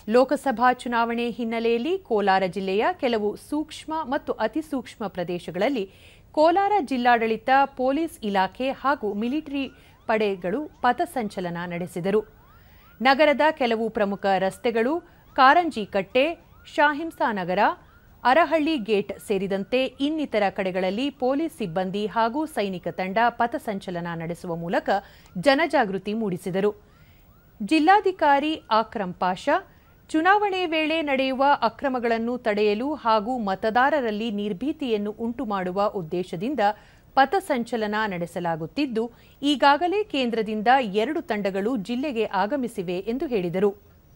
ಲೋಕಸಭಾ ಚುನಾವಣೆ ಹಿನ್ನೆಲೆಯಲ್ಲಿ ಕೋಲಾರ ಜಿಲ್ಲೆಯ ಕೆಲವು ಸೂಕ್ಷ್ಮ ಮತ್ತು ಅತಿಸೂಕ್ಷ್ಮ ಪ್ರದೇಶಗಳಲ್ಲಿ ಕೋಲಾರ ಜಿಲ್ಲಾಡಳಿತ ಪೊಲೀಸ್ ಇಲಾಖೆ ಹಾಗೂ ಮಿಲಿಟರಿ ಪಡೆಗಳು ಪಥಸಂಚಲನ ನಡೆಸಿದರು ನಗರದ ಕೆಲವು ಪ್ರಮುಖ ರಸ್ತೆಗಳು ಕಾರಂಜಿ ಕಟ್ಟೆ ಶಾಹಿಂಸಾ ನಗರ ಅರಹಳ್ಳಿ ಗೇಟ್ ಸೇರಿದಂತೆ ಇನ್ನಿತರ ಕಡೆಗಳಲ್ಲಿ ಪೊಲೀಸ್ ಸಿಬ್ಬಂದಿ ಹಾಗೂ ಸೈನಿಕ ತಂಡ ಪಥಸಂಚಲನ ನಡೆಸುವ ಮೂಲಕ ಜನಜಾಗೃತಿ ಮೂಡಿಸಿದರು ಜಿಲ್ಲಾಧಿಕಾರಿ ಆಕ್ರಂ ಪಾಷಾ ಚುನಾವಣೆ ವೇಳೆ ನಡೆಯುವ ಅಕ್ರಮಗಳನ್ನು ತಡೆಯಲು ಹಾಗೂ ಮತದಾರರಲ್ಲಿ ನಿರ್ಭೀತಿಯನ್ನು ಉಂಟುಮಾಡುವ ಉದ್ದೇಶದಿಂದ ಪಥಸಂಚಲನ ನಡೆಸಲಾಗುತ್ತಿದ್ದು ಈಗಾಗಲೇ ಕೇಂದ್ರದಿಂದ ಎರಡು ತಂಡಗಳು ಜಿಲ್ಲೆಗೆ ಆಗಮಿಸಿವೆ ಎಂದು ಹೇಳಿದರು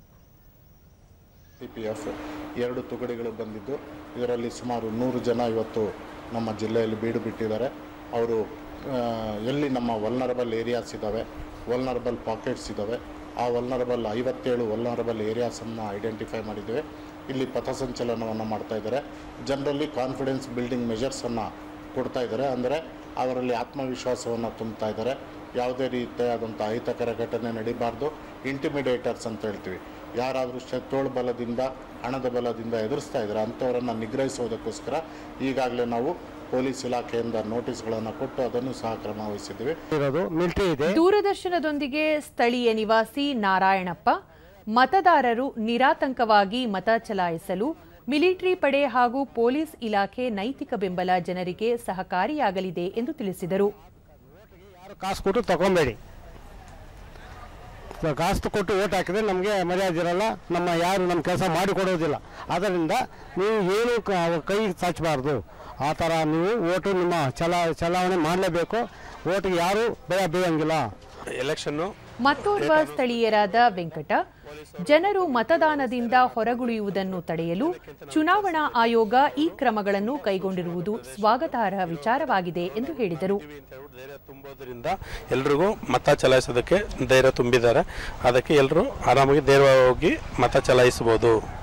ಸಿ ಪಿ ಎಫ್ ಎರಡು ತುಕಡಿಗಳು ಬಂದಿದ್ದು ಇದರಲ್ಲಿ ಸುಮಾರು ನೂರು ಜನ ಇವತ್ತು ನಮ್ಮ ಜಿಲ್ಲೆಯಲ್ಲಿ ಬೀಡು ಬಿಟ್ಟಿದ್ದಾರೆ ಅವರು ಆ, ಎಲ್ಲಿ ನಮ್ಮ ವಲ್ನರಬಲ್ ಏರಿಯಾಸ್ ಇದ್ದಾವೆ ವಲ್ನರಬಲ್ ಪಾಕೆಟ್ಸ್ ಇದ್ದಾವೆ ಆ ವಲ್ನರಬಲ್ ಐವತ್ತೇಳು ವಲ್ನರಬಲ್ ಏರಿಯಾಸನ್ನು ಐಡೆಂಟಿಫೈ ಮಾಡಿದ್ದೇವೆ ಇಲ್ಲಿ ಪಥಸಂಚಲನವನ್ನು ಮಾಡ್ತಾ ಇದ್ದಾರೆ ಜನರಲ್ಲಿ ಕಾನ್ಫಿಡೆನ್ಸ್ ಬಿಲ್ಡಿಂಗ್ ಮೆಷರ್ಸನ್ನು ಕೊಡ್ತಾ ಇದ್ದಾರೆ ಅಂದರೆ ಅವರಲ್ಲಿ ಆತ್ಮವಿಶ್ವಾಸವನ್ನು ತುಂಬ್ತಾ ಇದ್ದಾರೆ ಯಾವುದೇ ರೀತಿಯಾದಂಥ ಅಹಿತಕರ ಘಟನೆ ನಡೀಬಾರ್ದು ಇಂಟಿಮಿಡೇಟರ್ಸ್ ಅಂತ ಹೇಳ್ತೀವಿ ಯಾರಾದರೂ ಶತ್ರುಳ ಬಲದಿಂದ ಹಣದ ಬಲದಿಂದ ಎದುರಿಸ್ತಾ ಇದ್ದಾರೆ ಅಂಥವರನ್ನು ನಿಗ್ರಹಿಸೋದಕ್ಕೋಸ್ಕರ ಈಗಾಗಲೇ ನಾವು ಪೊಲೀಸ್ ಇಲಾಖೆಯಿಂದ ನೋಟಿಸ್ಗಳನ್ನು ಕೊಟ್ಟು ಅದನ್ನು ಸಹ ಕ್ರಮ ವಹಿಸಿದ್ದೀವಿ ಇರೋದು ಮಿಲಿಟರಿ ಇದೆ ದೂರದರ್ಶನದೊಂದಿಗೆ ಸ್ಥಳೀಯ ನಿವಾಸಿ ನಾರಾಯಣಪ್ಪ ಮತದಾರರು ನಿರಾತಂಕವಾಗಿ ಮತ ಚಲಾಯಿಸಲು ಮಿಲಿಟರಿ ಪಡೆ ಹಾಗೂ ಪೊಲೀಸ್ ಇಲಾಖೆ ನೈತಿಕ ಬೆಂಬಲ ಜನರಿಗೆ ಸಹಕಾರಿಯಾಗಲಿದೆ ಎಂದು ತಿಳಿಸಿದರು ಯಾರು ಕಾಸು ಕೊಟ್ಟು ತಗೊಬೇಡಿ ಕಾಸು ಕೊಟ್ಟು ಓಟ್ ಹಾಕಿದ್ರೆ ನಮಗೆ ಮರ್ಯಾದೆ ಇರಲ್ಲ ನಮ್ಮ ಯಾರು ನಮ್ಮ ಕೆಲಸ ಮಾಡಿಕೊಡೋದಿಲ್ಲ ಆದ್ದರಿಂದ ನೀವು ಏನು ಕ- ಕೈ ಚಾಚಬಾರ್ದು ಆ ಥರ ನೀವು ಓಟು ನಿಮ್ಮ ಚಲಾ ಚಲಾವಣೆ ಮಾಡಲೇಬೇಕು ಓಟಿಗೆ ಯಾರು ಭಯ ಬೀಳಂಗಿಲ್ಲ ಎಲೆಕ್ಷನ್ನು ಮತ್ತೋರ್ವ ಸ್ಥಳೀಯರಾದ ವೆಂಕಟ ಜನರು ಮತದಾನದಿಂದ ಹೊರಗುಳಿಯುವುದನ್ನು ತಡೆಯಲು ಚುನಾವಣಾ ಆಯೋಗ ಈ ಕ್ರಮಗಳನ್ನು ಕೈಗೊಂಡಿರುವುದು ಸ್ವಾಗತಾರ್ಹ ವಿಚಾರವಾಗಿದೆ ಎಂದು ಹೇಳಿದರು ಅಂತ ಹೇಳ್ಬಿಟ್ಟು ಧೈರ್ಯ ತುಂಬೋದ್ರಿಂದ ಎಲ್ರಿಗೂ ಮತ ಚಲಾಯಿಸೋದಕ್ಕೆ ಧೈರ್ಯ ತುಂಬಿದ್ದಾರೆ ಅದಕ್ಕೆ ಎಲ್ಲರೂ ಆರಾಮಾಗಿ ಧೈರ್ಯವಾಗಿ ಮತ ಚಲಾಯಿಸಬಹುದು